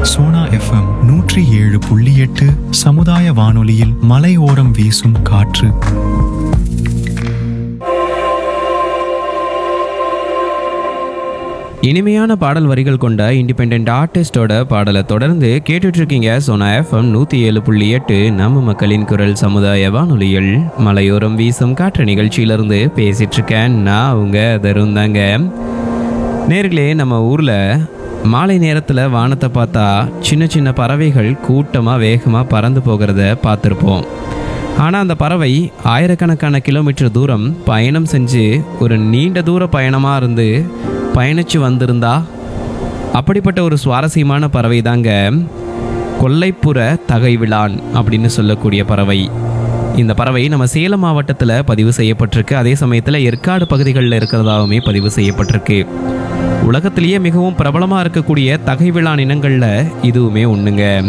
Sona FM நூற்றி ஏழு புள்ளி எட்டு சமுதாய வானொலியில் மலையோரம் வீசும் காற்று இனிமையான பாடல் வரிகள் கொண்ட இண்டிபெண்ட் ஆர்டிஸ்டோட பாடலை தொடர்ந்து கேட்டுட்டு இருக்கீங்க சோனா எஃப்எம் நூற்றி ஏழு புள்ளி எட்டு நம்ம மக்களின் குரல் சமுதாய வானொலியில் மலையோரம் வீசும் காற்று நிகழ்ச்சியிலிருந்து பேசிட்டு இருக்கேன் நான் அவங்க தருண் தாங்க நேர்களே நம்ம ஊரில் மாலை நேரத்தில் வானத்தை பார்த்தா சின்ன சின்ன பறவைகள் கூட்டமாக வேகமாக பறந்து போகிறத பார்த்துருப்போம் ஆனால் அந்த பறவை ஆயிரக்கணக்கான கிலோமீட்டர் தூரம் பயணம் செஞ்சு ஒரு நீண்ட தூர பயணமாக இருந்து பயணித்து வந்திருந்தா அப்படிப்பட்ட ஒரு சுவாரஸ்யமான பறவை தாங்க கொல்லைப்புற தகைவிழான் அப்படின்னு சொல்லக்கூடிய பறவை இந்த பறவை நம்ம சேலம் மாவட்டத்தில் பதிவு செய்யப்பட்டிருக்கு அதே சமயத்தில் ஏற்காடு பகுதிகளில் இருக்கிறதாவுமே பதிவு செய்யப்பட்டிருக்கு உலகத்திலேயே மிகவும் பிரபலமாக இருக்கக்கூடிய தகைவிழான் இனங்களில் இதுவுமே ஒன்றுங்க